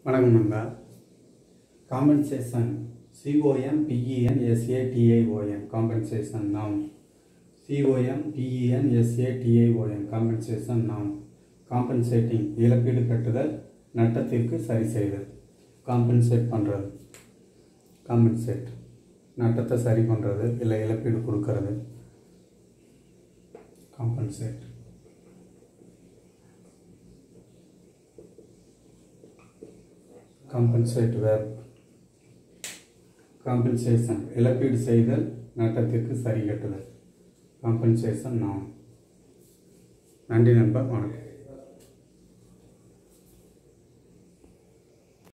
வணக்கம் நண்பா compensation COM PEN SATION compensation noun COM PEN SATION compensation noun compensating இழப்பீடு கட்டுதல் நட்டத்திற்கு சரி செய்தல் காம்பன்சேட் பண்ணுறது காம்பன்சேட் நட்டத்தை சரி பண்ணுறது இல்லை இழப்பீடு கொடுக்கறது காம்பன்சேட் காம்பன்சேட் வேர் காம்பன்சேஷன் இழப்பீடு செய்தல் நட்டத்திற்கு சரி கட்டுதல் காம்பன்சேஷன் நான் நன்றி நண்பா வணக்கம்